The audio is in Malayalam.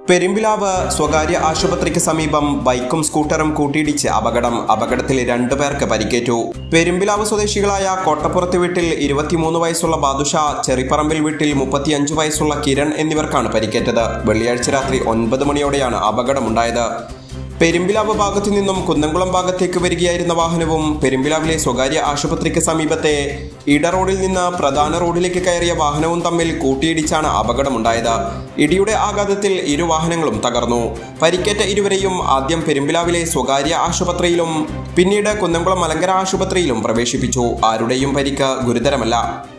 പെരുമ്പിലാവ് സ്വകാര്യ ആശുപത്രിക്ക് സമീപം ബൈക്കും സ്കൂട്ടറും കൂട്ടിയിടിച്ച് അപകടം അപകടത്തിൽ രണ്ടു പേർക്ക് പരിക്കേറ്റു പെരുമ്പിലാവ് സ്വദേശികളായ കോട്ടപ്പുറത്ത് വീട്ടിൽ ഇരുപത്തിമൂന്ന് വയസ്സുള്ള ബാദുഷ ചെറിപ്പറമ്പിൽ വീട്ടിൽ മുപ്പത്തിയഞ്ച് വയസ്സുള്ള കിരൺ എന്നിവർക്കാണ് പരിക്കേറ്റത് വെള്ളിയാഴ്ച രാത്രി ഒൻപത് മണിയോടെയാണ് അപകടമുണ്ടായത് പെരുമ്പിലാവ് ഭാഗത്തു നിന്നും കുന്നംകുളം ഭാഗത്തേക്ക് വരികയായിരുന്ന വാഹനവും പെരുമ്പിലാവിലെ സ്വകാര്യ ആശുപത്രിക്ക് സമീപത്തെ ഇട റോഡിൽ നിന്ന് പ്രധാന റോഡിലേക്ക് കയറിയ വാഹനവും തമ്മിൽ കൂട്ടിയിടിച്ചാണ് അപകടമുണ്ടായത് ഇടിയുടെ ആഘാതത്തിൽ ഇരു വാഹനങ്ങളും തകർന്നു പരിക്കേറ്റ ഇരുവരെയും ആദ്യം പെരുമ്പിലാവിലെ സ്വകാര്യ ആശുപത്രിയിലും പിന്നീട് കുന്നംകുളം മലങ്കര ആശുപത്രിയിലും പ്രവേശിപ്പിച്ചു ആരുടെയും പരിക്ക് ഗുരുതരമല്ല